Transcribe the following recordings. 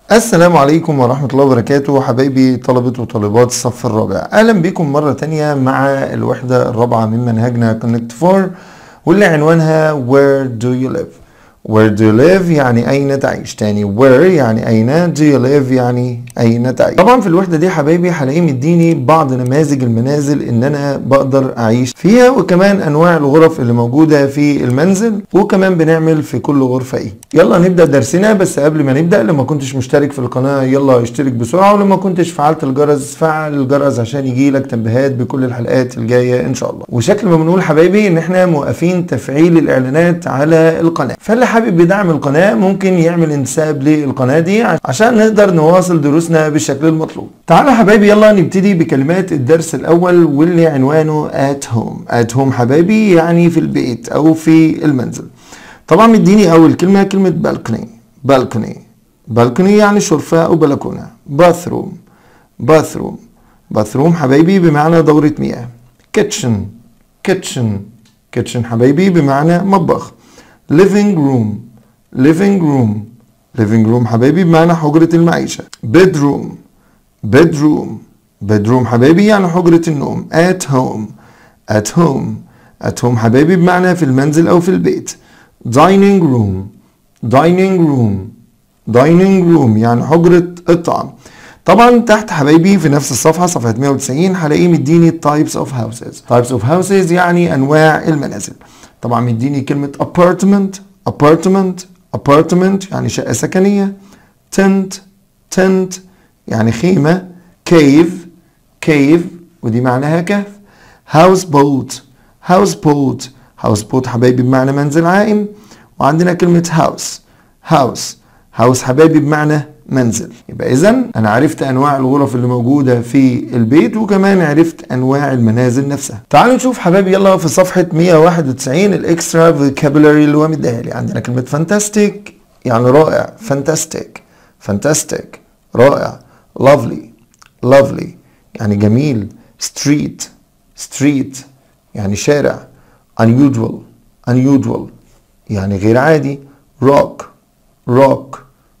السلام عليكم ورحمة الله وبركاته حبايبي طلبة وطالبات الصف الرابع أهلا بكم مرة تانية مع الوحدة الرابعة من منهجنا Connect 4 واللي عنوانها Where do you live Where do you live يعني أين تعيش تاني Where يعني أين do you live يعني أين تعيش طبعا في الوحدة دي حبايبي هلاقيه مديني بعض نماذج المنازل إن أنا بقدر أعيش فيها وكمان أنواع الغرف اللي موجودة في المنزل وكمان بنعمل في كل غرفة إيه يلا نبدأ درسنا بس قبل ما نبدأ لما كنتش مشترك في القناة يلا اشترك بسرعة ولما كنتش فعلت الجرس فعل الجرس عشان يجيلك تنبيهات بكل الحلقات الجاية إن شاء الله وشكل ما بنقول حبايبي إن إحنا موقفين تفعيل الإعلانات على القناة فاللي حابب يدعم القناة ممكن يعمل انتساب للقناة دي عشان نقدر نواصل دروسنا بالشكل المطلوب تعالوا حبايبي يلا نبتدي بكلمات الدرس الأول واللي عنوانه at home at home حبايبي يعني في البيت أو في المنزل طبعا مديني أول كلمة كلمة balcony balcony balcony يعني شرفة أو بلكونة bathroom bathroom bathroom حبايبي بمعنى دورة مياه kitchen kitchen kitchen حبايبي بمعنى مطبخ living room living room living room حبايبي بمعنى حجرة المعيشة bedroom bedroom bedroom حبايبي يعني حجرة النوم at home at home at home حبايبي بمعنى في المنزل أو في البيت dining room dining room dining room يعني حجرة الطعام طبعا تحت حبايبي في نفس الصفحة صفحة 190 هلاقيه مديني types of houses types of houses يعني أنواع المنازل طبعا مديني كلمة apartment apartment apartment يعني شقة سكنية tent tent يعني خيمة cave cave ودي معناها كهف house boat house boat house boat حبايبي بمعنى منزل عائم وعندنا كلمة house house house حبايبي بمعنى منزل يبقى اذا انا عرفت انواع الغرف اللي موجوده في البيت وكمان عرفت انواع المنازل نفسها تعالوا نشوف حبايبي يلا في صفحه 191 الاكسترا فوكابولاري اللي هو مديها لي عندنا كلمه فانتاستيك يعني رائع فانتاستيك فانتاستيك رائع لافلي لافلي يعني جميل ستريت ستريت يعني شارع unusual unusual يعني غير عادي rock rock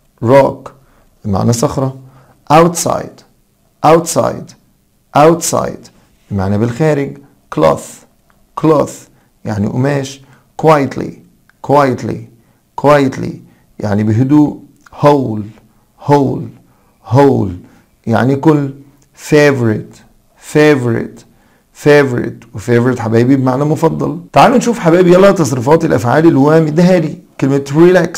rock بمعنى صخرة outside outside outside بمعنى بالخارج cloth cloth يعني قماش quietly quietly quietly يعني بهدوء whole whole whole يعني كل favorite favorite favorite وfavorite حبايبي بمعنى مفضل تعالوا نشوف حبايبي يلا تصريفات الافعال اللي هو مديها لي كلمة relax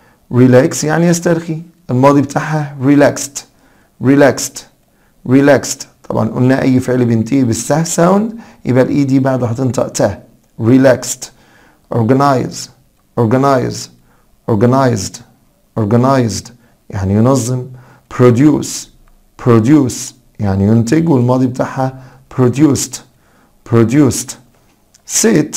relax يعني يسترخي الماضي بتاعها relaxed relaxed relaxed طبعا قلنا اي فعل بينتهي بالسه ساوند يبقى الاي دي بعده هتنطق ته relaxed organize organize organized organized يعني ينظم produce produce يعني ينتج والماضي بتاعها produced produced sit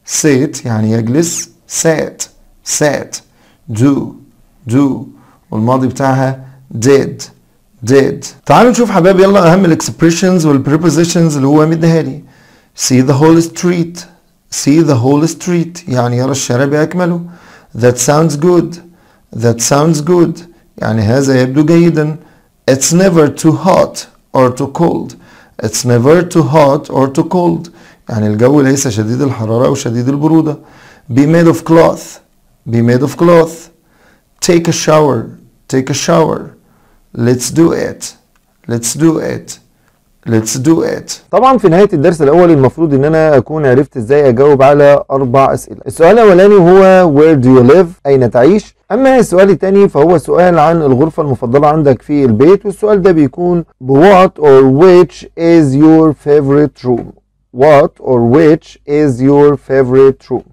sit يعني يجلس sat sat do do والماضي بتاعها did did تعالوا نشوف حبايبي يلا اهم الاكسبريشنز والبريبوزيشنز اللي هو مديها لي see the whole street see the whole street يعني يرى الشارع بأكمله that sounds good that sounds good يعني هذا يبدو جيدا it's never too hot or too cold it's never too hot or too cold يعني الجو ليس شديد الحرارة أو شديد البرودة be made of cloth be made of cloth take a shower take a shower let's do it let's do it let's do it طبعا في نهايه الدرس الاول المفروض ان انا اكون عرفت ازاي اجاوب على اربع اسئله السؤال الاولاني هو where do you live اين تعيش اما السؤال الثاني فهو سؤال عن الغرفه المفضله عندك في البيت والسؤال ده بيكون what or which is your favorite room what or which is your favorite room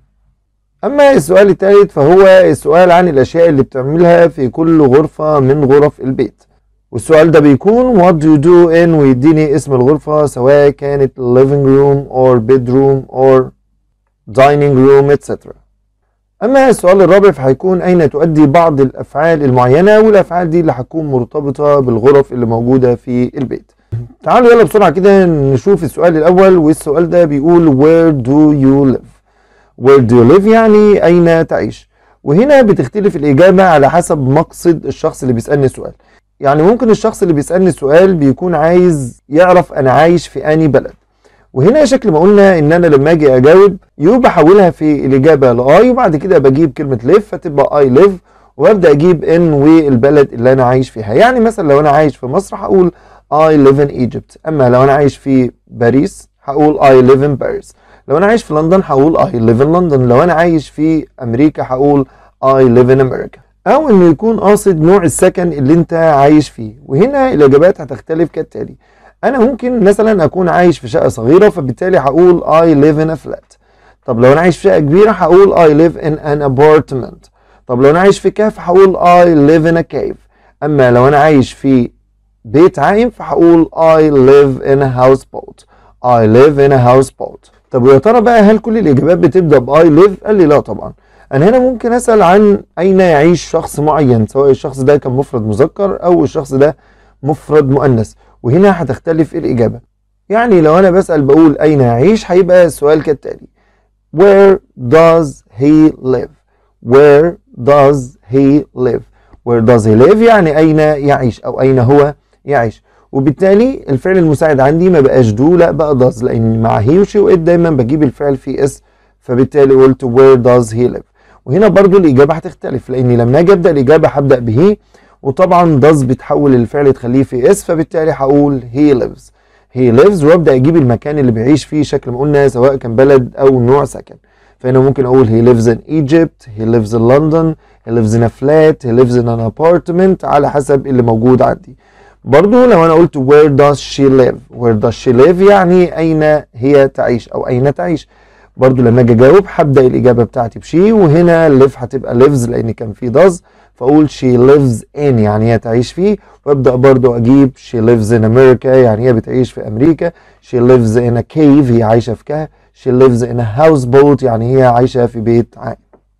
اما السؤال الثالث فهو السؤال عن الاشياء اللي بتعملها في كل غرفه من غرف البيت والسؤال ده بيكون what do you do in ويديني اسم الغرفة سواء كانت living room or bedroom or dining room etc. أما السؤال الرابع فهيكون أين تؤدي بعض الأفعال المعينة والأفعال دي اللي هتكون مرتبطة بالغرف اللي موجودة في البيت. تعالوا يلا بسرعة كده نشوف السؤال الأول والسؤال ده بيقول where do you live؟ where do you live يعني أين تعيش؟ وهنا بتختلف الإجابة على حسب مقصد الشخص اللي بيسألني السؤال يعني ممكن الشخص اللي بيسألني السؤال بيكون عايز يعرف أنا عايش في أني بلد وهنا شكل ما قلنا ان انا لما اجي اجاوب يو بحولها في الاجابه لاي وبعد كده بجيب كلمه ليف فتبقى اي ليف وابدا اجيب ان والبلد اللي انا عايش فيها يعني مثلا لو انا عايش في مصر هقول I live in Egypt اما لو انا عايش في باريس هقول I live in Paris لو انا عايش في لندن هقول I live in London لو انا عايش في امريكا هقول I live in America او انه يكون قاصد نوع السكن اللي انت عايش فيه وهنا الاجابات هتختلف كالتالي انا ممكن مثلا اكون عايش في شقه صغيره فبالتالي هقول I live in a flat طب لو انا عايش في شقه كبيره هقول I live in an apartment طب لو انا عايش في كهف هقول I live in a cave اما لو انا عايش في بيت عائم فهقول I live in a houseboat I live in a houseboat طب ويا ترى بقى هل كل الاجابات بتبدا ب I live قال لي لا طبعا انا هنا ممكن اسال عن اين يعيش شخص معين سواء الشخص ده كان مفرد مذكر او الشخص ده مفرد مؤنث وهنا هتختلف الاجابه يعني لو انا بسال بقول اين يعيش هيبقى السؤال كالتالي where does he live where does he live where does he live يعني اين يعيش او اين هو يعيش وبالتالي الفعل المساعد عندي ما بقاش دو لا بقى does لان مع he وشي وات دايما بجيب الفعل في اس فبالتالي قلت where does he live وهنا برضو الاجابه هتختلف لاني لما اجي ابدا الاجابه هبدا به وطبعا does بتحول الفعل تخليه في اس فبالتالي هقول he lives he lives وابدا اجيب المكان اللي بيعيش فيه شكل ما قلنا سواء كان بلد او نوع سكن فهنا ممكن اقول he lives in Egypt he lives in London he lives in a flat he lives in an apartment على حسب اللي موجود عندي برضو لو انا قلت where does she live where does she live يعني اين هي تعيش او اين تعيش برضو لما اجي اجاوب هبدا الاجابه بتاعتي بشي وهنا live هتبقى lives لان كان في does فاقول she lives in يعني هي تعيش فيه وابدا برضو اجيب she lives in America يعني هي بتعيش في امريكا she lives in a cave هي عايشه في كهف she lives in a houseboat يعني هي عايشه في بيت عائم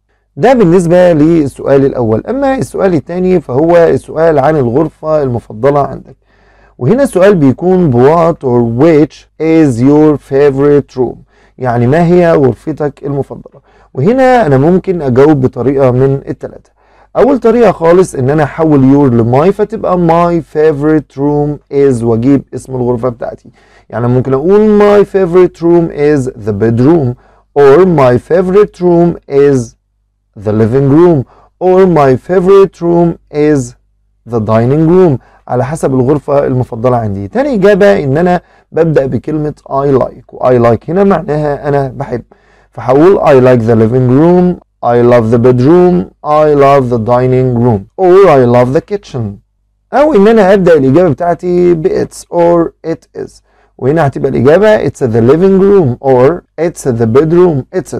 ده بالنسبه للسؤال الاول اما السؤال الثاني فهو السؤال عن الغرفه المفضله عندك وهنا السؤال بيكون بوات or which is your favorite room يعني ما هي غرفتك المفضله وهنا انا ممكن اجاوب بطريقه من الثلاثه اول طريقه خالص ان انا احول يور لماي فتبقى my favorite room is واجيب اسم الغرفه بتاعتي يعني ممكن اقول my favorite room is the bedroom or my favorite room is the living room or my favorite room is the dining room على حسب الغرفة المفضلة عندي تاني إجابة إن أنا ببدأ بكلمة I like و I like هنا معناها أنا بحب فهقول I like the living room I love the bedroom I love the dining room or I love the kitchen أو إن أنا أبدأ الإجابة بتاعتي ب it's or it is وهنا هتبقى الإجابة it's the living room or it's the bedroom etc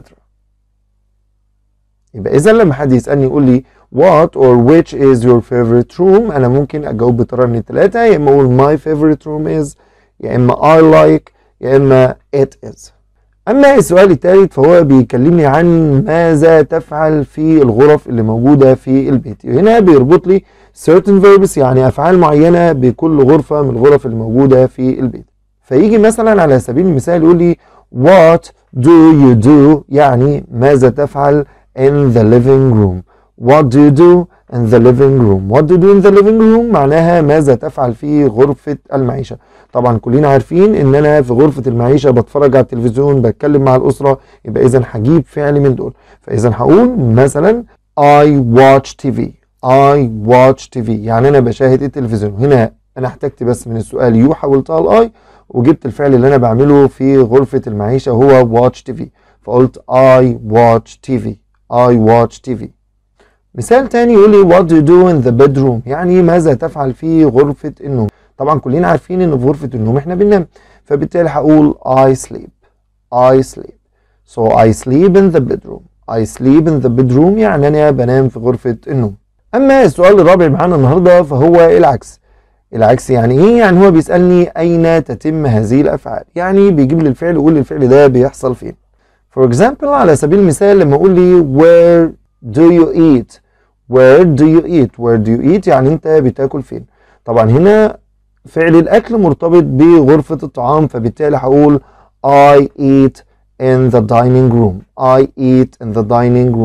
يبقى إذا لما حد يسألني يقول لي what or which is your favorite room أنا ممكن أجاوب بطريقة من التلاتة يا إما أقول my favorite room is يا إما I like يا إما it is أما السؤال الثالث فهو بيكلمني عن ماذا تفعل في الغرف اللي موجودة في البيت هنا بيربط لي certain verbs يعني أفعال معينة بكل غرفة من الغرف اللي موجودة في البيت فيجي مثلا على سبيل المثال يقول لي what do you do يعني ماذا تفعل in the living room what do you do in the living room what do you do in the living room معناها ماذا تفعل في غرفة المعيشة طبعا كلنا عارفين ان انا في غرفة المعيشة بتفرج على التلفزيون بتكلم مع الاسرة يبقى اذا هجيب فعل من دول فاذا هقول مثلا I watch TV I watch TV يعني انا بشاهد التلفزيون هنا انا احتجت بس من السؤال يو حولتها لاي وجبت الفعل اللي انا بعمله في غرفة المعيشة هو watch TV فقلت I watch TV I watch TV مثال تاني يقول لي what do you do in the bedroom يعني ماذا تفعل في غرفة النوم طبعا كلنا عارفين ان في غرفة النوم احنا بننام فبالتالي هقول I sleep I sleep so I sleep in the bedroom I sleep in the bedroom يعني انا بنام في غرفة النوم اما السؤال الرابع معانا النهاردة فهو العكس العكس يعني ايه يعني هو بيسألني اين تتم هذه الافعال يعني بيجيب لي الفعل ويقول لي الفعل ده بيحصل فين for example على سبيل المثال لما يقول لي where do you eat where do you eat where do you eat يعني انت بتاكل فين طبعا هنا فعل الاكل مرتبط بغرفة الطعام فبالتالي هقول I eat in the dining room I eat in the dining room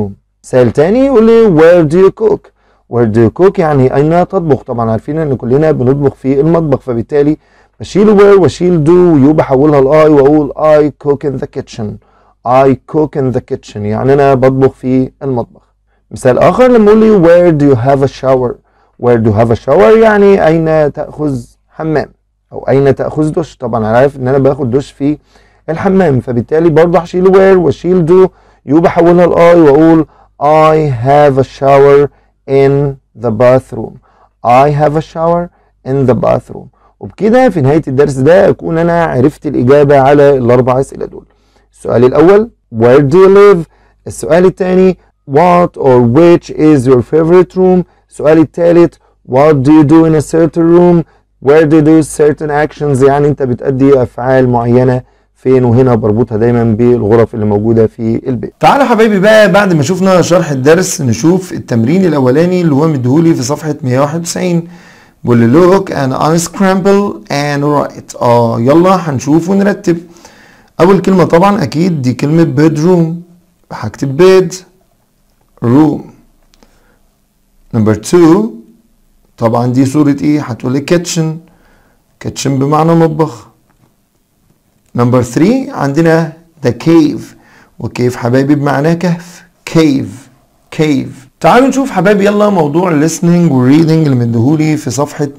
مثال تاني يقول لي where do you cook where do you cook يعني أين تطبخ طبعا عارفين إن كلنا بنطبخ في المطبخ فبالتالي بشيل where واشيل do ويو بحولها ل I وأقول I cook in the kitchen I cook in the kitchen يعني أنا بطبخ في المطبخ مثال آخر لما أقول لي where do you have a shower where do you have a shower يعني أين تأخذ حمام أو أين تأخذ دش طبعا أنا عارف إن أنا باخد دش في الحمام فبالتالي برضه هشيل where واشيل do يو بحولها ل I وأقول I have a shower in the bathroom I have a shower in the bathroom وبكده في نهاية الدرس ده أكون أنا عرفت الإجابة على الأربع أسئلة دول السؤال الأول Where do you live السؤال الثاني What or which is your favorite room السؤال الثالث What do you do in a certain room Where do you do certain actions يعني أنت بتأدي أفعال معينة فين وهنا بربطها دايما بالغرف اللي موجودة في البيت تعالى حبايبي بقى بعد ما شفنا شرح الدرس نشوف التمرين الاولاني اللي هو مديهولي في صفحه 191 بيقول لي look and unscramble and write اه يلا هنشوف ونرتب اول كلمه طبعا اكيد دي كلمه bedroom هكتب bed room نمبر 2 طبعا دي صوره ايه هتقولي kitchen kitchen بمعنى مطبخ نمبر 3 عندنا the cave وكيف حبايبي بمعنى كهف cave cave تعالوا نشوف حبايبي يلا موضوع listening و reading اللي مديهولي في صفحة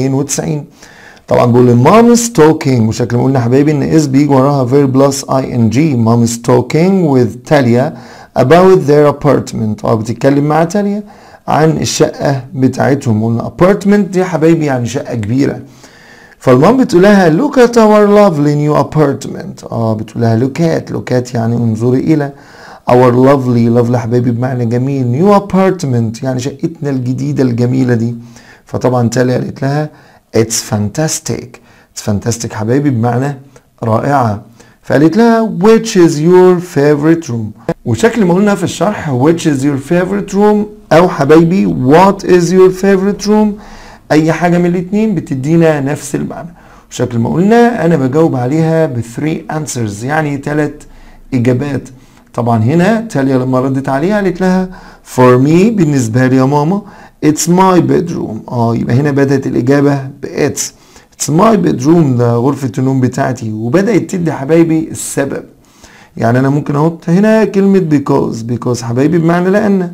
192 طبعا بقول مام is talking وشكل ما قلنا حبايبي ان is بيجي وراها verb plus ing mom is talking with تاليا about their apartment اه بتتكلم مع تاليا عن الشقة بتاعتهم قلنا apartment دي حبايبي يعني شقة كبيرة فالمام بتقول لها look at our lovely new apartment اه بتقول لها look at look at يعني انظري الى our lovely lovely حبايبي بمعنى جميل new apartment يعني شقتنا الجديدة الجميلة دي فطبعا تالي قالت لها it's fantastic it's fantastic حبايبي بمعنى رائعة فقالت لها which is your favorite room وشكل ما قلنا في الشرح which is your favorite room او حبايبي what is your favorite room اي حاجة من الاتنين بتدينا نفس المعنى وشكل ما قلنا انا بجاوب عليها بثري answers يعني ثلاث اجابات طبعا هنا تاليا لما ردت عليها قالت لها for me بالنسبة لي يا ماما it's my bedroom اه يبقى هنا بدأت الإجابة ب it's it's my bedroom ده غرفة النوم بتاعتي وبدأت تدي حبايبي السبب يعني أنا ممكن أحط هنا كلمة because because حبايبي بمعنى لأن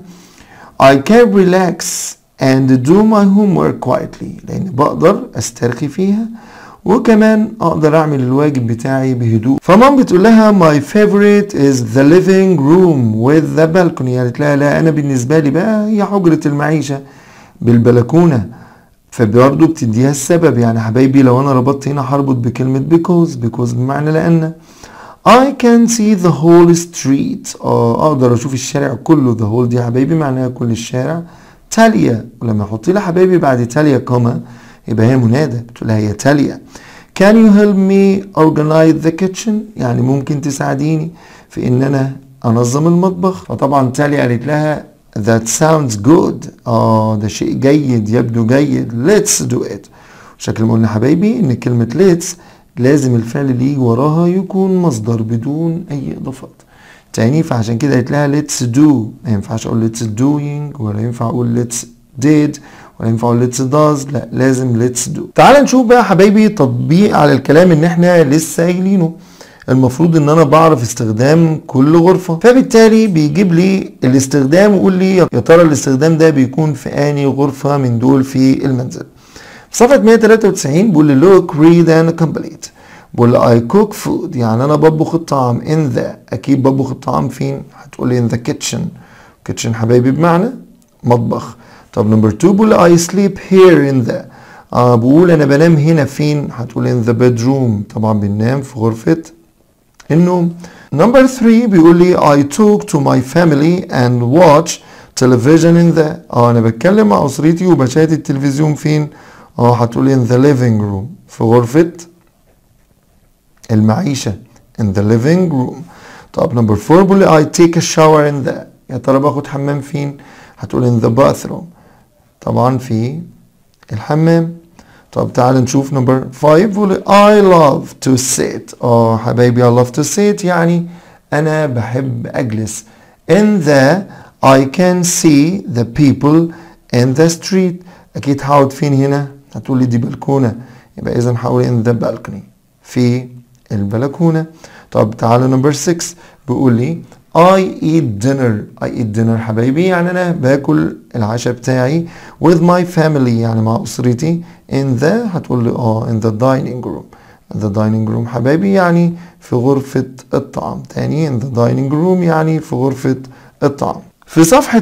I can relax and do my homework quietly لأن بقدر أسترخي فيها وكمان اقدر اعمل الواجب بتاعي بهدوء فمام بتقول لها my favorite is the living room with the balcony قالت لها لا انا بالنسبه لي بقى هي حجره المعيشه بالبلكونه فبرضه بتديها السبب يعني حبايبي لو انا ربطت هنا هربط بكلمه because because بمعنى لان I can see the whole street اه اقدر اشوف الشارع كله the whole دي يا حبايبي معناها كل الشارع تاليا ولما احط لها حبايبي بعد تاليا كوما يبقى هي منادى بتقول لها يا تاليا can you help me organize the kitchen يعني ممكن تساعديني في ان انا انظم المطبخ فطبعا تاليا قالت لها that sounds good اه ده شيء جيد يبدو جيد let's do it شكل ما قلنا حبايبي ان كلمة let's لازم الفعل اللي يجي وراها يكون مصدر بدون اي اضافات تاني فعشان كده قالت لها let's do ما ينفعش اقول let's doing ولا ينفع اقول let's did ولا ينفع اقول let's does لا لازم let's do تعال نشوف بقى حبايبي تطبيق على الكلام ان احنا لسه قايلينه المفروض ان انا بعرف استخدام كل غرفة فبالتالي بيجيب لي الاستخدام ويقول لي يا ترى الاستخدام ده بيكون في اني غرفة من دول في المنزل في صفحة 193 بيقول لي look read and complete بقول لي I cook food يعني انا بطبخ الطعام in the اكيد بطبخ الطعام فين هتقول لي in the kitchen kitchen حبايبي بمعنى مطبخ طب نمبر 2 بقول I sleep here in the آه بقول انا بنام هنا فين هتقول in the bedroom طبعا بننام في غرفة النوم نمبر 3 بيقول لي I talk to my family and watch television in the اه انا بتكلم مع اسرتي وبشاهد التلفزيون فين اه هتقول in the living room في غرفة المعيشة in the living room طب نمبر 4 بيقول لي I take a shower in the يا ترى باخد حمام فين هتقول in the bathroom طبعا في الحمام طب تعال نشوف نمبر 5 بيقول I love to sit اه حبايبي I love to sit يعني انا بحب اجلس in the I can see the people in the street أكيد هقعد فين هنا هتقول لي دي بلكونة يبقى إذا هقول in the balcony في البلكونة طب تعالى نمبر 6 بيقول لي I eat dinner I eat dinner حبايبي يعني أنا باكل العشاء بتاعي with my family يعني مع أسرتي in the هتقول لي اه in the dining room the dining room حبايبي يعني في غرفة الطعام تاني in the dining room يعني في غرفة الطعام في صفحة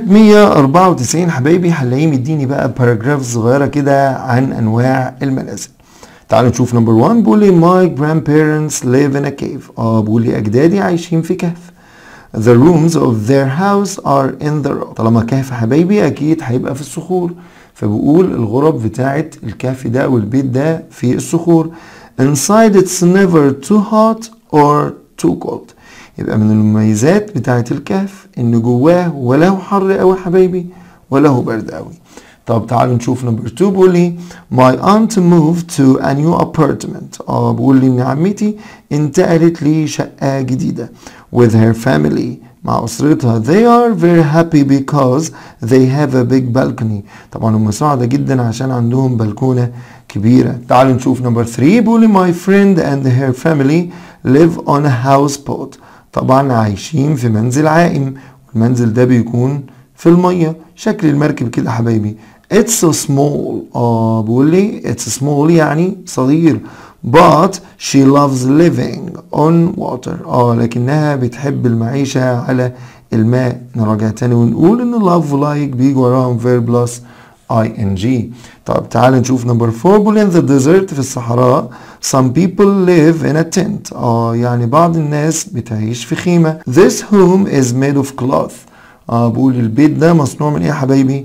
194 حبايبي هنلاقيه مديني بقى باراجراف صغيرة كده عن أنواع المنازل تعالوا نشوف نمبر 1 بيقول لي my grandparents live in a cave اه بيقول لي أجدادي عايشين في كهف The rooms of their house are in the rock طالما كهف حبايبي أكيد هيبقى في الصخور فبقول الغرف بتاعت الكهف ده أو البيت ده في الصخور inside it's never too hot or too cold يبقى من المميزات بتاعت الكهف ان جواه ولا هو حر قوي حبايبي ولا هو برد قوي طب تعالوا نشوف نمبر 2 بيقول لي my aunt moved to a new apartment اه بيقول لي ان عمتي انتقلت لشقة جديدة with her family مع أسرتها they are very happy because they have a big balcony طبعا هم سعداء جدا عشان عندهم بلكونة كبيرة تعالوا نشوف نمبر 3 بيقول لي my friend and her family live on a houseboat طبعا عايشين في منزل عائم والمنزل ده بيكون في المية شكل المركب كده حبايبي It's so small اه بيقول لي it's small يعني صغير but she loves living on water اه لكنها بتحب المعيشة على الماء نراجع تاني ونقول ان love like بيجي وراهم verb plus ing طب تعال نشوف نمبر 4 بيقول in the desert في الصحراء some people live in a tent اه يعني بعض الناس بتعيش في خيمة this home is made of cloth اه بقول البيت ده مصنوع من ايه يا حبايبي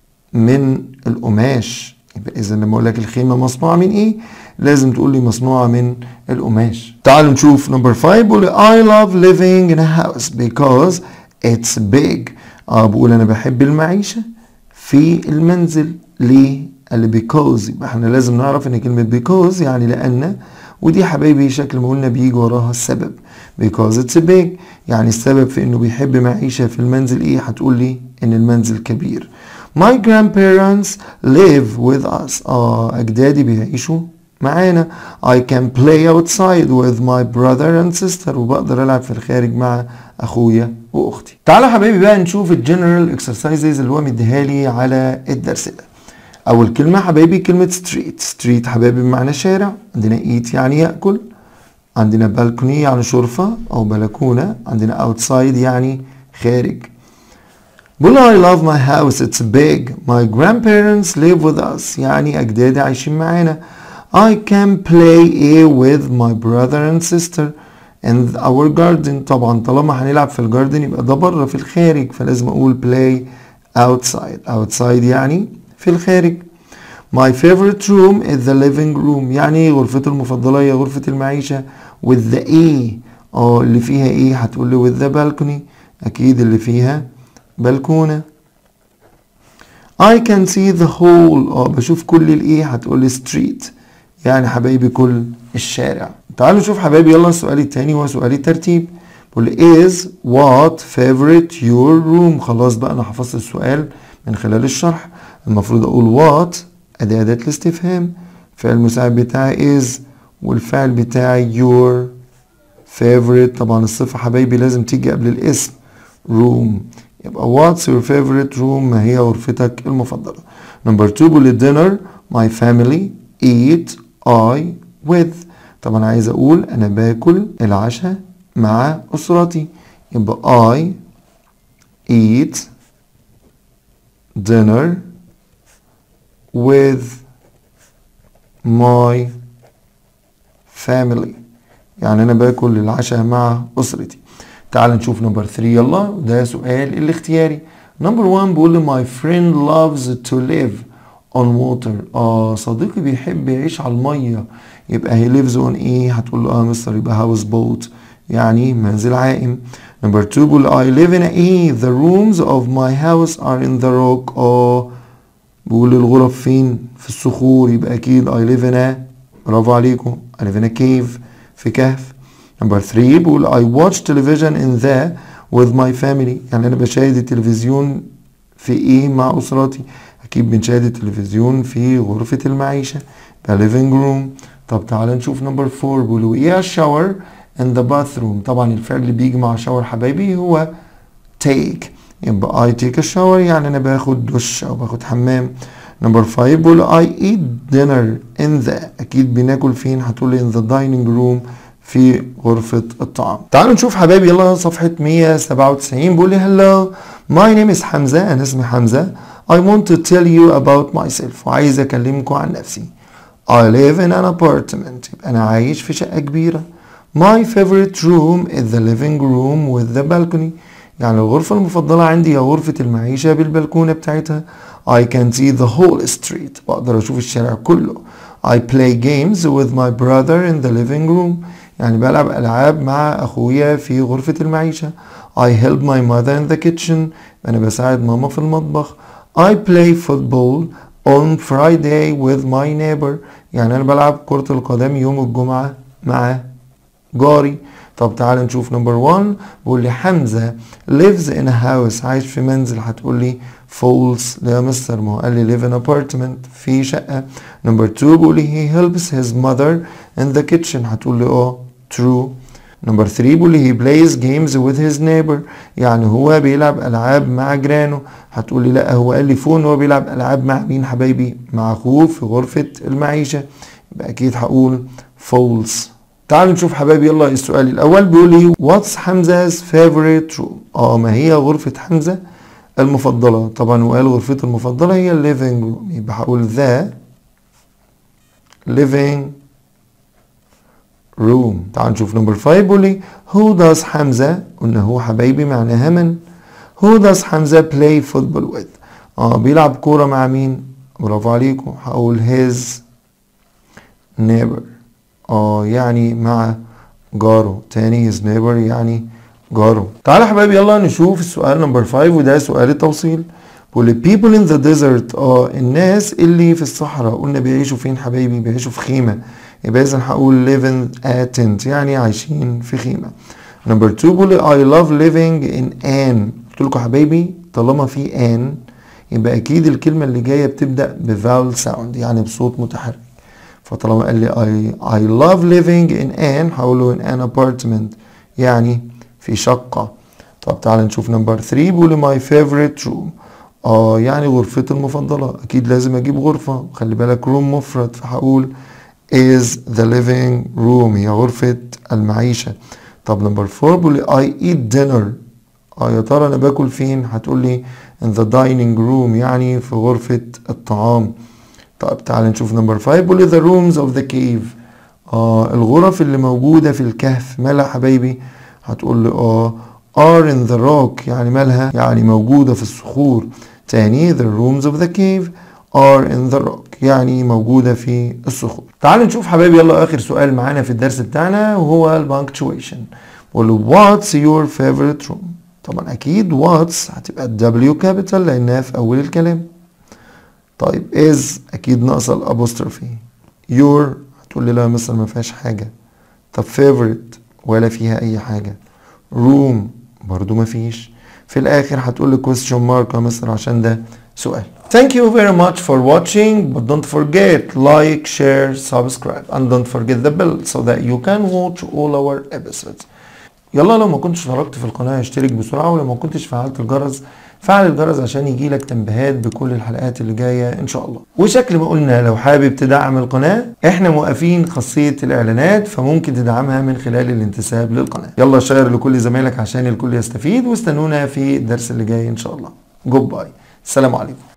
من القماش يبقى اذا لما اقول لك الخيمة مصنوعة من ايه لازم تقول لي مصنوعة من القماش تعالوا نشوف نمبر 5 بقول I love living in a house because it's big اه بقول انا بحب المعيشة في المنزل ليه؟ قال لي because يبقى احنا لازم نعرف ان كلمة because يعني لأن ودي حبايبي شكل ما قلنا بيجي وراها السبب because it's big يعني السبب في انه بيحب معيشة في المنزل ايه هتقول لي ان المنزل كبير my grandparents live with us اه اجدادي بيعيشوا معانا I can play outside with my brother and sister وبقدر العب في الخارج مع اخويا واختي تعالوا حبايبي بقى نشوف الجنرال اكسرسايزز اللي هو مديها لي على الدرس ده اول كلمه حبايبي كلمه ستريت ستريت حبايبي بمعنى شارع عندنا ايت يعني ياكل عندنا بالكوني يعني شرفه او بلكونه عندنا اوتسايد يعني خارج بقول I love my house it's big my grandparents live with us يعني أجدادي عايشين معانا I can play A with my brother and sister in our garden طبعا طالما هنلعب في الجاردن يبقى ده بره في الخارج فلازم أقول play outside outside يعني في الخارج My favorite room is the living room يعني غرفتي المفضلة هي غرفة المعيشة with the A اه اللي فيها ايه هتقول لي with the balcony أكيد اللي فيها بلكونة I can see the whole اه بشوف كل الايه هتقول لي street يعني حبايبي كل الشارع تعالوا نشوف حبايبي يلا السؤال التاني هو سؤال الترتيب بقول is what favorite your room خلاص بقى انا حفظت السؤال من خلال الشرح المفروض اقول what ادي اداة الاستفهام فعل المساعد بتاعي is والفعل بتاعي your favorite طبعا الصفة حبايبي لازم تيجي قبل الاسم room يبقى what's your favorite room ما هي غرفتك المفضلة نمبر 2 بقول dinner my family eat I with طبعا عايز اقول انا باكل العشاء مع اسرتي يبقى I eat dinner with my family يعني انا باكل العشاء مع اسرتي تعال نشوف نمبر 3 يلا ده سؤال الاختياري نمبر 1 بيقول لي my friend loves to live on water اه صديقي بيحب يعيش على الميه يبقى he lives on ايه هتقول له اه مستر يبقى house boat يعني منزل عائم نمبر 2 بيقول I live in a ايه the rooms of my house are in the rock اه بيقول لي الغرف فين في الصخور يبقى اكيد I live in a برافو عليكم I live in a cave في كهف نمبر 3 بيقول I watch television in the with my family يعني انا بشاهد التلفزيون في ايه مع اسرتي اكيد بنشاهد التلفزيون في غرفة المعيشة the living room طب تعالى نشوف نمبر 4 بيقولوا ايه shower in the bathroom طبعا الفعل اللي بيجي مع shower حبايبي هو take يبقى I take a shower يعني انا باخد دش او باخد حمام نمبر 5 بقول I eat dinner in the اكيد بناكل فين هتقول لي in the dining room في غرفة الطعام تعالوا نشوف حبايبي يلا صفحة 197 بيقول لي hello my name is حمزة انا اسمي حمزة I want to tell you about myself وعايز اكلمكم عن نفسي I live in an apartment يبقى انا عايش في شقة كبيرة My favorite room is the living room with the balcony يعني الغرفة المفضلة عندي هي غرفة المعيشة بالبلكونة بتاعتها I can see the whole street بقدر أشوف الشارع كله I play games with my brother in the living room يعني بلعب ألعاب مع أخويا في غرفة المعيشة I help my mother in the kitchen أنا بساعد ماما في المطبخ I play football on Friday with my neighbor يعني أنا بلعب كرة القدم يوم الجمعة مع جاري طب تعال نشوف نمبر 1 بيقول لي حمزة lives in a house عايش في منزل هتقول لي false لا يا مستر ما هو قال لي live in apartment في شقة نمبر 2 بيقول لي he helps his mother in the kitchen هتقول لي اه true نمبر 3 بيقول لي he plays games with his neighbor يعني هو بيلعب ألعاب مع جيرانه هتقول لي لا هو قال لي فون هو بيلعب ألعاب مع مين حبايبي مع أخوه في غرفة المعيشة يبقى أكيد هقول false تعالوا نشوف حبايبي يلا السؤال الاول بيقول لي واتس حمزا's favorite room اه ما هي غرفة حمزة المفضلة طبعا وقال غرفته المفضلة هي living room يبقى هقول the living room تعالوا نشوف نمبر 5 بيقول لي who does حمزة قلنا هو حبايبي معناها من who does حمزة play football with اه بيلعب كورة مع مين برافو عليكم هقول his neighbor اه يعني مع جاره تاني his neighbor يعني جاره تعالى يا حبايبي يلا نشوف السؤال نمبر 5 وده سؤال التوصيل بيقول لي people in the desert اه الناس اللي في الصحراء قلنا بيعيشوا فين حبايبي بيعيشوا في خيمة يبقى اذا هقول living at tent يعني عايشين في خيمة نمبر 2 بيقول لي I love living in an قلت لكم حبايبي طالما في an يبقى اكيد الكلمة اللي جاية بتبدأ بفاول ساوند يعني بصوت متحرك فطالما قال لي I, I love living in an هقوله in an apartment يعني في شقة طب تعال نشوف نمبر 3 بيقول لي my favorite room اه يعني غرفتي المفضلة اكيد لازم اجيب غرفة خلي بالك room مفرد فهقول is the living room هي غرفة المعيشة طب نمبر 4 بيقول لي I eat dinner اه يا ترى انا باكل فين هتقول لي in the dining room يعني في غرفة الطعام طب تعال نشوف نمبر 5 بيقول لي the rooms of the cave اه الغرف اللي موجودة في الكهف مالها حبايبي هتقول لي اه are in the rock يعني مالها يعني موجودة في الصخور تاني the rooms of the cave are in the rock يعني موجودة في الصخور تعال نشوف حبايبي يلا آخر سؤال معانا في الدرس بتاعنا وهو البانكتويشن بقول له what's your favorite room طبعا أكيد what's هتبقى W capital لأنها في أول الكلام طيب is أكيد ناقصة الأبوستروفي your هتقول لي لا يا مستر ما فيهاش حاجة طب favorite ولا فيها أي حاجة room برضو ما فيش في الآخر هتقول لي question mark يا مستر عشان ده سؤال Thank you very much for watching but don't forget like, share, subscribe and don't forget the bell so that you can watch all our episodes يلا لو ما كنتش اشتركت في القناة اشترك بسرعة ولو ما كنتش فعلت الجرس فعل الجرس عشان يجيلك تنبيهات بكل الحلقات اللي جاية ان شاء الله وشكل ما قلنا لو حابب تدعم القناة احنا موقفين خاصية الاعلانات فممكن تدعمها من خلال الانتساب للقناة يلا شير لكل زمايلك عشان الكل يستفيد واستنونا في الدرس اللي جاي ان شاء الله جود باي السلام عليكم